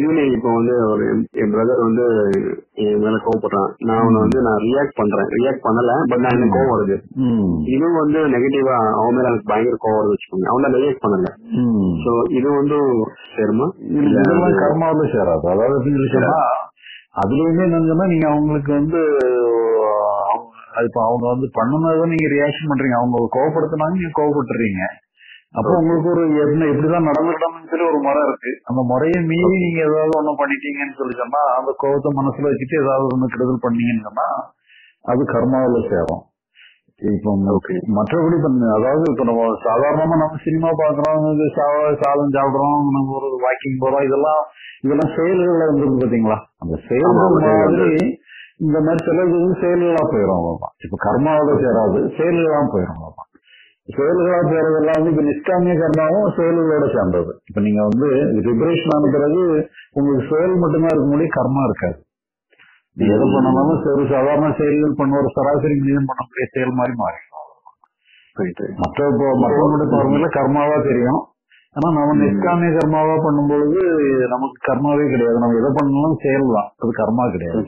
திடீர்னு இப்போ வந்து ஒரு என் பிரதர் வந்து என் மேல கோவப்படுறான் நான் அவனை வந்து நான் ரியாக்ட் பண்றேன் ரியாக்ட் பண்ணல பட் நான் எனக்கு கோவம் வருது ம் இது வந்து நெகட்டிவா அவன் மேல எனக்கு பயங்கர கோவம் வருது வச்சுக்கோங்க அவன் ரியாக்ட் பண்ணல ம் சோ இது வந்து சேருமா இது இதெல்லாம் கர்மாவில சேராது அதாவது எப்படி சொன்னா அதுலயுமே என்னன்னா நீங்க அவங்களுக்கு வந்து அவங்க- அது இப்ப அவங்க வந்து பண்ணுனதை நீங்க ரியாக்ஷன் பண்றீங்க அவங்க கோவப்படுத்தினாங்க நீங்க கோவப்பட்டுறீங்க அப்போ உங்களுக்கு ஒரு என்ன எப்படிதான் நடந்துக்கலாம்னு சொல்லி ஒரு முறை இருக்கு அந்த முறையை மீறி நீங்க ஏதாவது ஒண்ணு பண்ணிட்டீங்கன்னு சொல்லி சொன்னா அந்த கோவத்தை மனசுல வச்சுட்டு ஏதாவது ஒண்ணு கெடுதல் பண்ணீங்கன்னு சொன்னா அது கர்மாவில சேரும் இப்போ மற்றபடி பண்ணு அதாவது இப்ப நம்ம சாதாரணமா நம்ம சினிமா பாக்குறோம் இது சா- சாதம் சாப்பிடுறோம் நம்ம ஒரு வாக்கிங் போறோம் இதெல்லாம் இதெல்லாம் செயல்கள்ல வந்துருக்கு பாத்தீங்களா அந்த செயல்கள் ஆமா, மாதிரி இந்த மாதிரி சில இது வந்து செயல்களா போயிடும் அவ்வளவுதான் இப்ப கர்மாவோட சேராது செயல்களா போயிடும் அவ்வளவுதான் செயல்களா போறதெல்லாம் வந்து இப்ப நிஷ்காமிய கர்மாவும் செயல்களோட சேர்ந்தது இப்ப நீங்க வந்து லிபரேஷன் ஆன பிறகு உங்களுக்கு செயல் மட்டும்தான் இருக்க முடியும் கர்மா இருக்காது நீ எது பண்ணாலும் ஒரு சாதாரண செயல்கள் பண்ண ஒரு சராசரி மனிதன் பண்ணக்கூடிய செயல் மாதிரி மாறிடும் மற்ற இப்போ- மற்றவங்களுடைய பார்வையில கர்மாவா தெரியும் ஆனா நம்ம நிஷ்காமிய கர்மாவா பண்ணும்பொழுது நமக்கு கர்மாவே கிடையாது நம்ம எதை பண்ணாலும் செயல் தான் அது கர்மா கிடையாது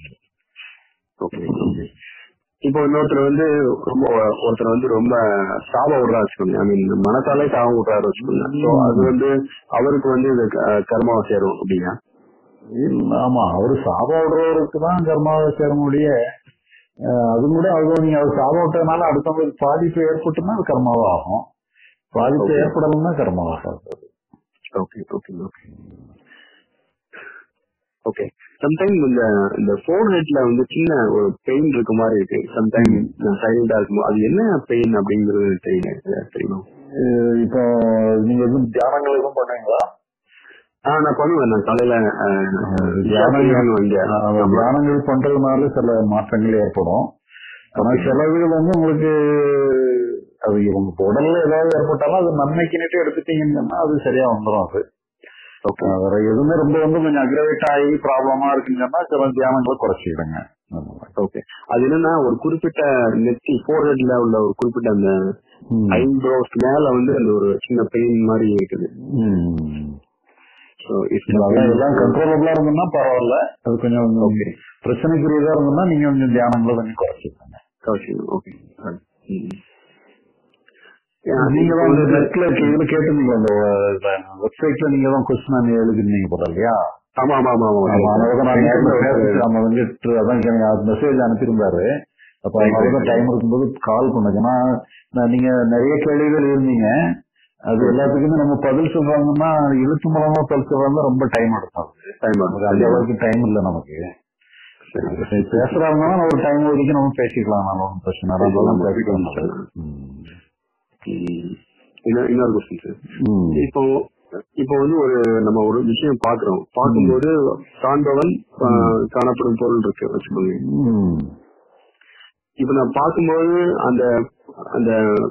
இப்போ இன்னொருத்தர் வந்து ரொம்ப ஒருத்தர் வந்து ரொம்ப சாப விடுறா வச்சுக்கோங்க ஐ மீன் மனசாலே சாபம் விடுறாரு வச்சுக்கோங்க சோ அது வந்து அவருக்கு வந்து இது க- கர்மாவை சேரும் அப்படியா இல்ல, ஆமா அவரு சாபம் விடுறவருக்கு தான் கர்மாவை சேர முடிய அஹ், அது கூட அது நீங்க அவர் சாபம் விட்டதுனால அடுத்தவங்களுக்கு பாதிப்பு ஏற்பட்டுனா அது கர்மாவா ஆகும் பாதிப்பு Okay. ஏற்படலைன்னா கர்மாவாகாது okay okay okay okay sometime இந்த இந்த போன் ஹெட்ல வந்து சின்ன ஒரு பெயின் இருக்க மாதிரி இருக்கு சம்டைம் சைலண்டா இருக்கும் அது என்ன பெயின் அப்படிங்கிறது தெரியல ஏதாவது தெரியுமா அஹ், இப்போ நீங்க எதுவும் தியானங்கள் எதுவும் பண்ணுவீங்களா ஆ நான் பண்ணுவேன் நான் காலையில தியானங்கள் இங்க அஹ், தியானங்கள் பண்றதுனால சில மாற்றங்கள் ஏற்படும் ஆனா சிலவுகள் வந்து உங்களுக்கு அது உங்க உடல்ல ஏதாவது ஏற்பட்டாலும் அது நன்மைக்குன்னுட்டு எடுத்துட்டீங்கன்னா அது சரியா வந்துடும் அது ஓகே அஹ் வேற எதுவுமே ரொம்ப வந்து கொஞ்சம் அக்ரவேட் ஆகி ப்ராப்ளமா இருக்குங்கன்னா சில தியானங்களை குறைச்சிக்கிடுங்க அந்த மாதிரி. ஓகே அது என்னன்னா ஒரு குறிப்பிட்ட நெத்தி ஃபோர்ஹெட்ல உள்ள ஒரு குறிப்பிட்ட அந்த ம். ஐப்ரோஸ் மேல வந்து அந்த ஒரு சின்ன பெயின் மாதிரி இருக்குது ம். ஸோ அதான் எல்லாம் கண்ட்ரோலபிளா இருந்ததுன்னா பரவாயில்ல அது கொஞ்சம் ஓகே பிரச்சனைக்குரியதா இருந்ததுன்னா நீங்க கொஞ்சம் தியானங்களை கொஞ்சம் குறைச்சிக்கோங்க கௌஷியம் ஓகே நீங்க தான் வந்து நெட்ல இதுல கேட்டிருந்தீங்க அந்த வெப்சைட்ல நீங்க தான் கொஸ்டின் எழுதிருந்தீங்க போல இல்லையா ஆமா ஆமா ஆமா ஆமா, ஆமா அதனால நான் நேர்ல பேசிட்டு நம்ம வந்துட்டு அதான் மெசேஜ் அனுப்பியிருந்தாரு அப்ப அதனால டைம் இருக்கும்போது கால் பண்ணுங்க ஏன்னா நான் நீங்க நிறைய கேள்விகள் இருந்தீங்க அது எல்லாத்துக்குமே நம்ம பதில் சொல்றாங்கன்னா எழுத்து மூலமா பதில் சொல்றாங்க ரொம்ப டைம் எடுக்கும் டைம் நமக்கு அந்த அளவுக்கு டைம் இல்ல நமக்கு சரி, பேசுறாங்கன்னா ஒரு டைம் ஒதுக்கி நம்ம பேசிக்கலாம் நம்ம ஒன்றும் பிரச்சனை இல்லை. அதெல்லாம் பேசிக்கலாம் ம். இன்னொரு கொஸ்டின் சார் ம். இப்போ இப்போ வந்து ஒரு நம்ம ஒரு விஷயம் பாக்குறோம் பார்க்கும்போது காண்பவன் ஆஹ், காணப்படும் பொருள் இருக்கு வச்சுக்கோங்க ம். இப்ப நான் பார்க்கும்போது அந்த அந்த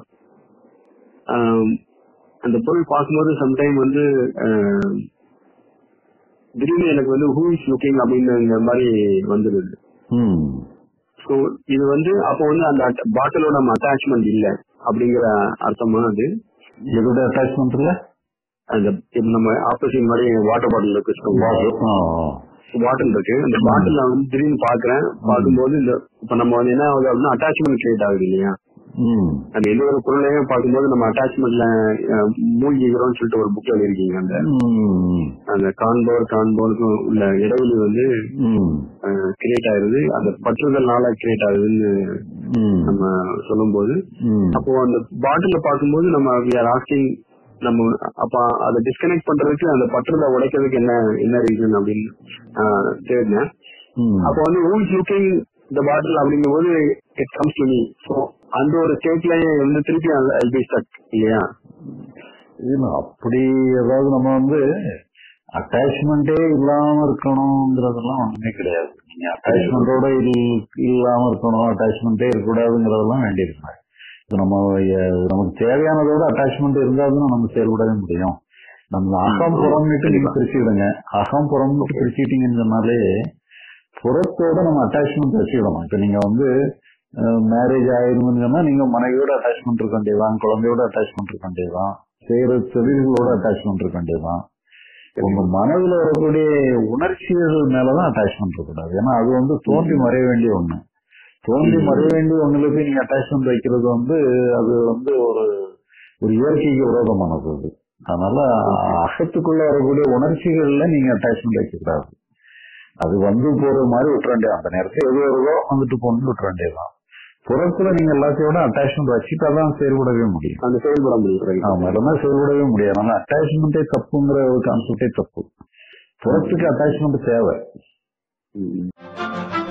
ஆம், அந்த பொருள் பார்க்கும்போது சம்டைம் வந்து ஆஹ், திடீர்னு எனக்கு வந்து ஹூ இஸ் லுக்கிங் அப்படிங்கிற மாதிரி வந்துடுது ம். ஸோ இது வந்து அப்போ வந்து அந்த பாட்டிலோட நம்ம அட்டாச்மெண்ட் இல்ல அப்படிங்கிற அர்த்தமா அது எதோட அட்டாச்மெண்ட் இல்ல அந்த இப்ப நம்ம ஆப்போசிட் மாதிரி வாட்டர் பாட்டில் இருக்கு வச்சுக்கோங்க ஆ, பாட்டில் இருக்கு அந்த பாட்டில் நான் வந்து திடீர்னு பாக்குறேன் பார்க்கும்போது இந்த இப்ப நம்ம வந்து என்ன ஆகுது அப்படின்னா அட்டாச்மெண்ட் கிரியேட் ஆகுது இல்லையா ம். அந்த எந்த ஒரு பொருளையும் பார்க்கும்போது நம்ம அட்டாச்மெண்ட்ல மூழ்கிக்கிறோம்னு சொல்லிட்டு ஒரு புக் எழுதிருக்கீங்க அந்த ம். அந்த காண்போர் காண்போருக்கும் உள்ள இடைவெளி வந்து ம். கிரியேட் ஆயிருது அந்த பற்றுதல்னால கிரியேட் ஆகுதுன்னு ம். நம்ம சொல்லும்போது ம். அப்போ அந்த பாட்டில பார்க்கும்போது நம்ம we are asking நம்ம அப்ப அதை டிஸ்கனெக்ட் பண்றதுக்கு அந்த பற்றுதலை உடைக்கிறதுக்கு என்ன என்ன ரீசன் அப்படின்னு ஆஹ், தேடினேன் ம். அப்போ வந்து who is looking the bottle அப்படிங்கும் போது it comes to me so அந்த ஒரு ஸ்டேட்ல வந்து திருப்பி ஐ பி ஸ்டக் இல்லையா இல்ல அப்படி ஏதாவது நம்ம வந்து அட்டாச்மெண்டே இல்லாம இருக்கணுங்கிறதெல்லாம் ஒண்ணுமே கிடையாது நீங்க அட்டாச்மெண்டோட இல்லாம இருக்கணும் அட்டாச்மெண்டே இருக்கக்கூடாதுங்கிறதெல்லாம் வேண்டியிருக்காங்க இப்ப நம்ம அஹ், நமக்கு தேவையானதோட அட்டாச்மெண்ட் இருந்தாலும் நம்ம செயல்படவே முடியும் நம்ம அகம் புறம்னுட்டு நீங்க பிரிச்சுக்கிடுங்க அகம் புறம்னுட்டு பிரிச்சுக்கிட்டீங்கன்னு சொன்னாலே புறத்தோட நம்ம அட்டாச்மெண்ட் வச்சுக்கிடணும் இப்ப நீங்க வந்து மேரேஜ் ஆயிருந்துன்னு சொன்னா நீங்க மனைவியோட அட்டாச்மெண்ட் இருக்க வேண்டியதுதான் குழந்தையோட அட்டாச்மெண்ட் இருக்க வேண்டியதுதான் செய்யற தொழில்களோட அட்டாச்மெண்ட் இருக்க வேண்டியதுதான் உங்க மனதுல வரக்கூடிய உணர்ச்சிகள் மேலதான் அட்டாச்மெண்ட் இருக்கக்கூடாது ஏன்னா அது வந்து தோன்றி மறைய வேண்டிய ஒண்ணு தோன்றி மறைய வேண்டிய ஒண்ணுல போய் நீங்க அட்டாச்மெண்ட் வைக்கிறது வந்து அது வந்து ஒரு ஒரு இயற்கைக்கு விரோதமானது அது அதனால அகத்துக்குள்ள வரக்கூடிய உணர்ச்சிகள்ல நீங்க அட்டாச்மெண்ட் வைக்கக்கூடாது அது வந்து போற மாதிரி விட்டுற வேண்டியது அந்த நேரத்தில் எது வருதோ வந்துட்டு போன்னு விட்டுற வேண்டியதுதான் புறத்துல நீங்க எல்லாத்தையோட அட்டாச்மெண்ட் வச்சுட்டா தான் செயல்படவே முடியும் அந்த செயல்பட முடியும் ஆமா இல்லைன்னா செயல்படவே முடியாது ஆனா அட்டாச்மெண்டே தப்புங்கிற ஒரு கான்செப்டே தப்பு புறத்துக்கு அட்டாச்மெண்ட் தேவை ம்.